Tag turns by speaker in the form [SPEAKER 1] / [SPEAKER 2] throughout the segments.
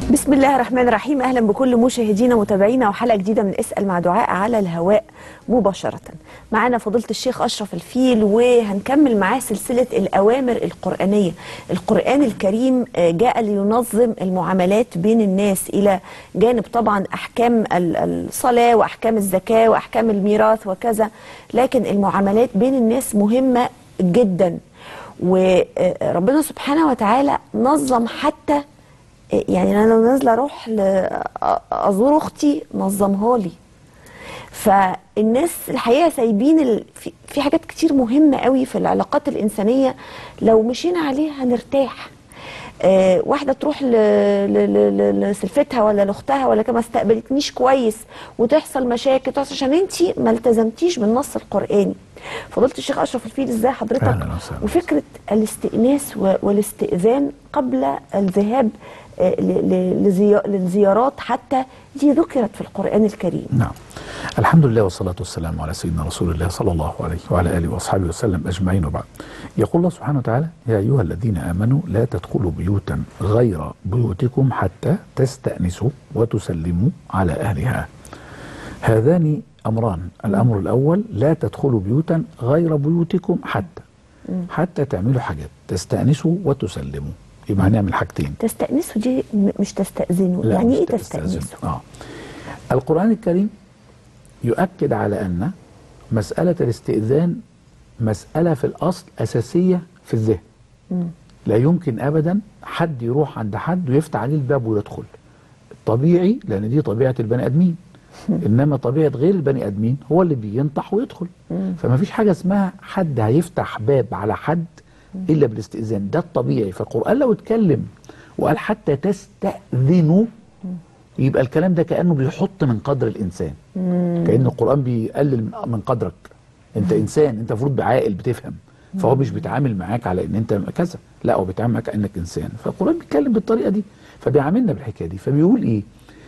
[SPEAKER 1] بسم الله الرحمن الرحيم اهلا بكل مشاهدينا ومتابعينا وحلقه جديده من اسال مع دعاء على الهواء مباشره. معانا فضيله الشيخ اشرف الفيل وهنكمل معاه سلسله الاوامر القرانيه. القران الكريم جاء لينظم المعاملات بين الناس الى جانب طبعا احكام الصلاه واحكام الزكاه واحكام الميراث وكذا، لكن المعاملات بين الناس مهمه جدا. وربنا سبحانه وتعالى نظم حتى يعني انا لو نازله اروح ازور اختي نظمها لي فالناس الحقيقه سايبين ال... في... في حاجات كتير مهمه قوي في العلاقات الانسانيه لو مشينا عليها هنرتاح آه واحده تروح ل... ل... ل... لسلفتها ولا لاختها ولا كما استقبلتنيش كويس وتحصل مشاكل تحصل عشان انت ما التزمتيش بالنص القراني فضيله الشيخ اشرف الفيل ازاي حضرتك
[SPEAKER 2] أهلاً وسهلاً.
[SPEAKER 1] وفكره الاستئناس و... والاستئذان قبل الذهاب للزيارات حتى دي ذكرت في القرآن الكريم
[SPEAKER 2] نعم الحمد لله والصلاة والسلام على سيدنا رسول الله صلى الله عليه وعلى آله وأصحابه وسلم أجمعين وبعد يقول الله سبحانه وتعالى يا أيها الذين آمنوا لا تدخلوا بيوتا غير بيوتكم حتى تستأنسوا وتسلموا على أهلها هذان أمران الأمر الأول لا تدخلوا بيوتا غير بيوتكم حتى حتى تعملوا حاجات تستأنسوا وتسلموا يبقى هنعمل حاجتين
[SPEAKER 1] تستأنسوا دي م- مش تستأذنوا
[SPEAKER 2] لا
[SPEAKER 1] يعني
[SPEAKER 2] مش
[SPEAKER 1] ايه
[SPEAKER 2] تستأذن.
[SPEAKER 1] تستأنسوا
[SPEAKER 2] آه. القرآن الكريم يؤكد على أن مسألة الاستئذان مسألة في الأصل أساسية في الذهن لا يمكن أبدا حد يروح عند حد ويفتح عليه الباب ويدخل طبيعي لأن دي طبيعة البني آدمين إنما طبيعة غير البني آدمين هو اللي بينطح ويدخل فما فيش حاجة اسمها حد هيفتح باب على حد إلا بالاستئذان ده الطبيعي فالقرآن لو اتكلم وقال حتى تستأذنوا يبقى الكلام ده كأنه بيحط من قدر الإنسان كأن القرآن بيقلل من- من قدرك أنت إنسان أنت المفروض بعاقل بتفهم فهو مش بيتعامل معاك على ان انت كذا لا هو بيتعامل معاك كانك انسان فالقران بيتكلم بالطريقه دي فبيعاملنا بالحكايه دي فبيقول ايه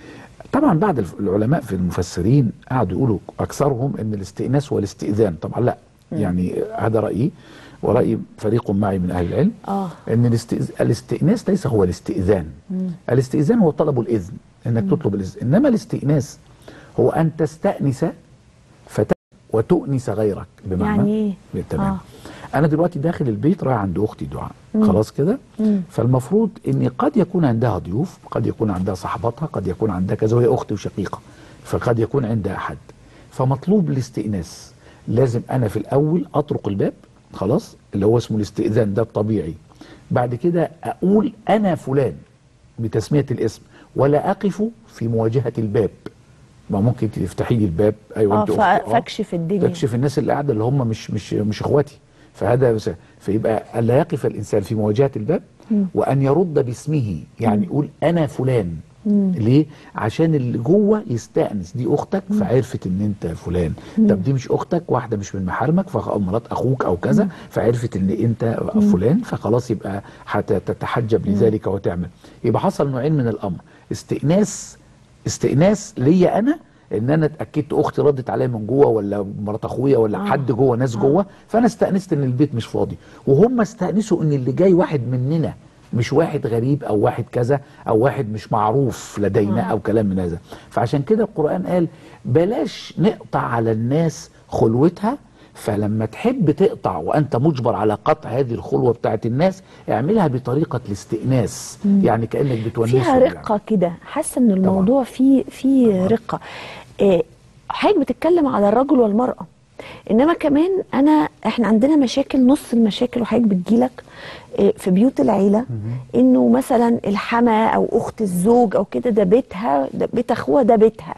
[SPEAKER 2] طبعا بعد الف- العلماء في المفسرين قعدوا يقولوا اكثرهم ان الاستئناس والاستئذان طبعا لا يعني هذا رايي وراي فريق معي من اهل العلم
[SPEAKER 1] آه.
[SPEAKER 2] ان الاستئز... الاستئناس ليس هو الاستئذان الاستئذان هو طلب الاذن انك تطلب الاذن انما الاستئناس هو ان تستانس فت... وتؤنس غيرك بمعنى
[SPEAKER 1] يعني إيه؟
[SPEAKER 2] تمام
[SPEAKER 1] آه.
[SPEAKER 2] انا دلوقتي داخل البيت رايح عند اختي دعاء خلاص كده فالمفروض ان قد يكون عندها ضيوف قد يكون عندها صاحباتها قد يكون عندها كذا وهي اختي وشقيقه فقد يكون عندها احد فمطلوب الاستئناس لازم انا في الاول اطرق الباب خلاص اللي هو اسمه الاستئذان ده الطبيعي بعد كده اقول انا فلان بتسميه الاسم ولا اقف في مواجهه الباب ما ممكن تفتحي لي الباب ايوه
[SPEAKER 1] اه
[SPEAKER 2] انت
[SPEAKER 1] ف-
[SPEAKER 2] أختي. آه.
[SPEAKER 1] فاكشف الدنيا
[SPEAKER 2] تكشف الناس اللي قاعده اللي هم مش مش مش اخواتي فهذا بس فيبقى الا يقف الانسان في مواجهه الباب وان يرد باسمه يعني يقول انا فلان ليه؟ عشان اللي جوه يستأنس دي اختك فعرفت ان انت فلان طب دي مش اختك واحده مش من محارمك فخ- او مرات اخوك او كذا فعرفت ان انت فلان فخلاص يبقى هتتحجب لذلك وتعمل يبقى حصل نوعين من الامر استئناس استئناس ليا انا ان انا اتاكدت اختي ردت عليا من جوه ولا مرات اخويا ولا
[SPEAKER 1] آه.
[SPEAKER 2] حد جوه ناس جوه فانا استانست ان البيت مش فاضي وهم استانسوا ان اللي جاي واحد مننا مش واحد غريب او واحد كذا او واحد مش معروف لدينا
[SPEAKER 1] آه.
[SPEAKER 2] او كلام من هذا فعشان كده القران قال بلاش نقطع على الناس خلوتها فلما تحب تقطع وانت مجبر على قطع هذه الخلوه بتاعت الناس اعملها بطريقه الاستئناس يعني كانك بتونسهم
[SPEAKER 1] فيها
[SPEAKER 2] يعني.
[SPEAKER 1] رقه كده حاسه ان الموضوع فيه فيه رقه آه، حضرتك بتتكلم على الرجل والمراه انما كمان انا احنا عندنا مشاكل نص المشاكل وحضرتك بتجيلك آه، في بيوت العيله انه مثلا الحما او اخت الزوج او كده ده بيتها ده بيت اخوها ده بيتها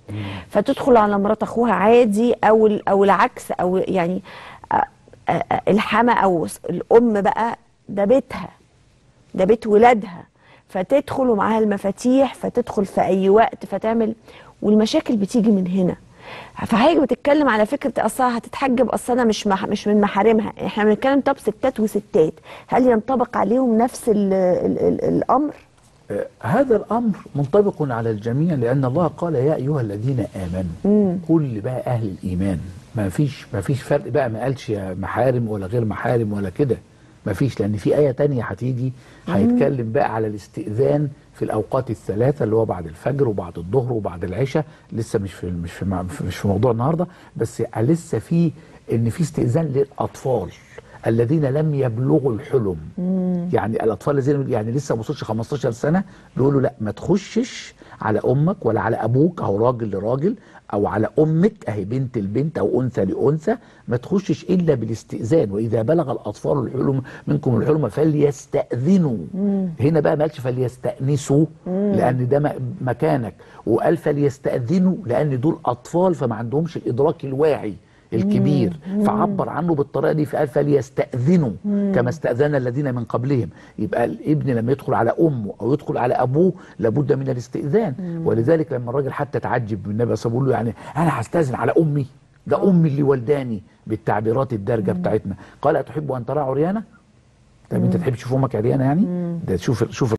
[SPEAKER 1] فتدخل على مرات اخوها عادي او ال- او العكس او يعني آه، آه، آه، الحما او الام بقى ده بيتها ده بيت ولادها فتدخل ومعاها المفاتيح فتدخل في اي وقت فتعمل والمشاكل بتيجي من هنا فحضرتك بتتكلم على فكره اصلا هتتحجب اصلا أنا مش مح مش من محارمها احنا بنتكلم طب ستات وستات هل ينطبق عليهم نفس ال ال ال الامر
[SPEAKER 2] آه، هذا الامر منطبق على الجميع لان الله قال يا ايها الذين امنوا كل بقى اهل الايمان ما فيش ما فيش فرق بقى ما قالش يا محارم ولا غير محارم ولا كده مفيش لان في ايه تانية هتيجي هيتكلم بقى على الاستئذان في الاوقات الثلاثه اللي هو بعد الفجر وبعد الظهر وبعد العشاء لسه مش في مش في مع- مش في موضوع النهارده بس لسه في ان في استئذان للاطفال الذين لم يبلغوا الحلم يعني الاطفال الذين يعني لسه ما وصلش 15 سنه بيقولوا لا ما تخشش على امك ولا على ابوك او راجل لراجل او على امك اهي بنت البنت او انثى لانثى ما تخشش الا بالاستئذان واذا بلغ الاطفال الحلم منكم الحلم فليستاذنوا هنا بقى ما قالش فليستانسوا لان ده م- مكانك وقال فليستاذنوا لان دول اطفال فما عندهمش الادراك الواعي الكبير فعبر عنه بالطريقه دي فقال فليستاذنوا كما استاذن الذين من قبلهم يبقى الابن لما يدخل على امه او يدخل على ابوه لابد من الاستئذان ولذلك لما الراجل حتى تعجب من النبي صلى الله عليه وسلم بيقول له يعني انا هستاذن على امي ده امي اللي ولداني بالتعبيرات الدارجه بتاعتنا قال اتحب ان ترى عريانه طب انت تحب تشوف امك عريانه يعني ده شوف شوف